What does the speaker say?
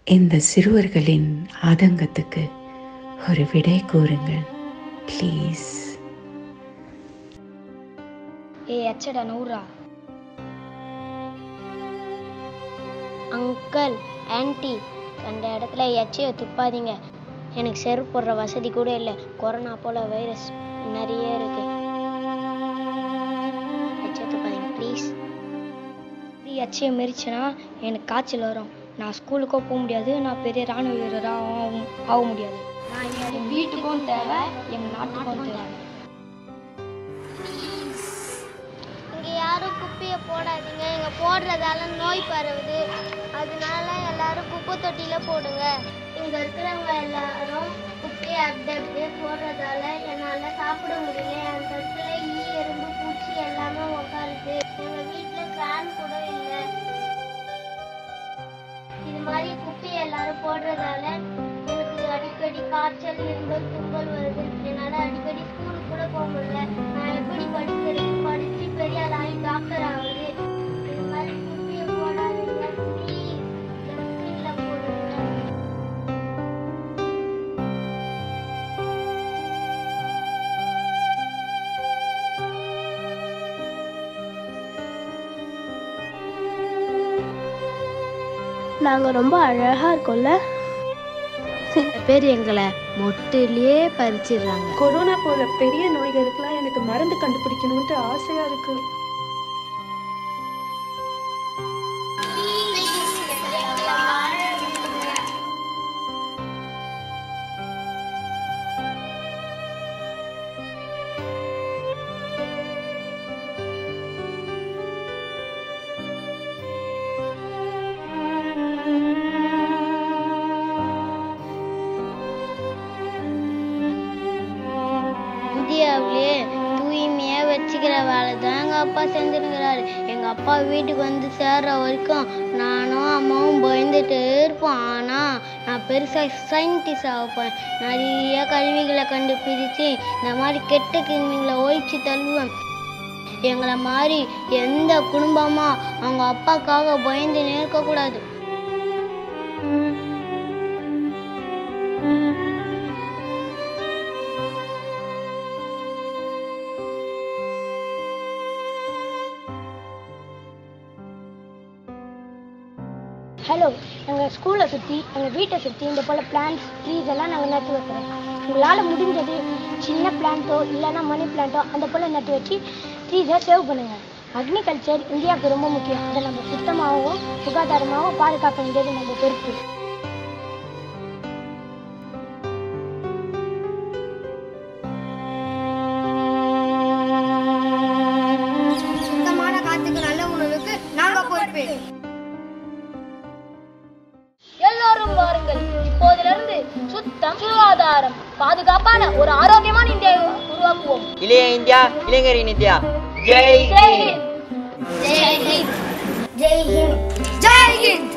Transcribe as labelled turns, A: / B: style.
A: இந்த சிறுவர்களின் ஆதங்கத்துக்கு ஒரு விடை கூறுங்கள் ப்ளீஸ்
B: ஏய் அச்சடா நூறா அங்கிள் ஆன்ட்டி அந்த இடத்துல எச்சையை துப்பாதீங்க எனக்கு செருப்பு போடுற வசதி கூட இல்லை கொரோனா போல வைரஸ் நிறைய இருக்கு எச்சையை துப்பாதீங்க ப்ளீஸ் எச்சையை மெரிச்சுன்னா எனக்கு காய்ச்சல் வரும் நான் ஸ்கூலுக்கோ போக முடியாது நான் பெரிய ராணுவ வீரராக ஆக- ஆக முடியாது நான் என் வீட்டுக்கும் தேவை எங்கள் நாட்டுக்கும் தேவை
C: இங்க யாரும் குப்பையை போடாதீங்க இங்க போடுறதால நோய் பரவுது அதனால எல்லாரும் குப்பை தொட்டியில போடுங்க இங்க இருக்கிறவங்க எல்லாரும் குப்பையை அப்படி அப்படியே போடுறதால என்னால சாப்பிட முடியல என் தட்டுல ஈ எறும்பு பூச்சி எல்லாமே உட்காருது எங்க வீட்டுல ஃபேன் கூட இல்ல இது மாதிரி குப்பையை எல்லாரும் போடுறதால எனக்கு அடிக்கடி காய்ச்சல் இருமல் தும்பல் வருது என்னால அடிக்கடி ஸ்கூலுக்கு கூட போக முடியல நான் எப்படி படிக்கிறது படிச்சு பெரிய ஆளாகி டாக்டர் ஆகுது இது மாதிரி குப்பையை போடாதீங்க ப்ளீஸ் டஸ்ட்பின்ல போடுங்க
B: நாங்க ரொம்ப அழகா இருக்கோம்ல சில பேர் எங்களை மொட்டிலேயே பறிச்சிடுறாங்க
D: கொரோனா போல பெரிய நோய்களுக்கெல்லாம் எனக்கு மருந்து கண்டுபிடிக்கணும்ட்டு ஆசையா இருக்கு
C: இந்தியாவிலே தூய்மையா வச்சுக்கிற வேலை தான் எங்க அப்பா செஞ்சுருக்கிறாரு எங்க அப்பா வீட்டுக்கு வந்து சேர்ற வரைக்கும் நானும் அம்மாவும் பயந்துட்டு இருப்போம் ஆனா நான் பெருசா சயின்டிஸ்ட் ஆக போறேன் நிறைய கருவிகளை கண்டுபிடிச்சு இந்த மாதிரி கெட்ட கிருமிகளை ஒழிச்சு தள்ளுவேன் எங்களை மாதிரி எந்த குடும்பமா அவங்க அப்பாக்காக பயந்து இருக்கக்கூடாது
B: ஹலோ எங்கள் ஸ்கூலை சுற்றி எங்கள் வீட்டை சுற்றி இந்த போல் பிளான்ஸ் ட்ரீஸ் எல்லாம் நாங்கள் நட்டு வைக்கிறோம் உங்களால் முடிஞ்சது சின்ன பிளான்ட்டோ இல்லைன்னா மணி பிளான்ட்டோ அந்த போல் நட்டு வச்சு ட்ரீஸை சேவ் பண்ணுங்கள் அக்ரிகல்ச்சர் இந்தியாவுக்கு ரொம்ப முக்கியம் அதை நம்ம சுத்தமாகவும் சுகாதாரமாகவும் பாதுகாக்க வேண்டியது நம்ம பொறுப்பு
C: சுத்தமான காத்துக்கு நல்ல உணவுக்கு நாங்க பொறுப்பு
E: எல்லோரும் வாருங்கள் இப்போதிலிருந்து சுத்தம் சுகாதாரம் பாதுகாப்பான ஒரு ஆரோக்கியமான இந்தியாவை உருவாக்குவோம்
F: இளைய இந்தியா இளைஞரின் இந்தியா ஜெய்
E: ஜெய் ஹிந்த்
C: ஜெய் ஹிந்த் ஜெய் ஹிந்த் ஜெய் ஹிந்த்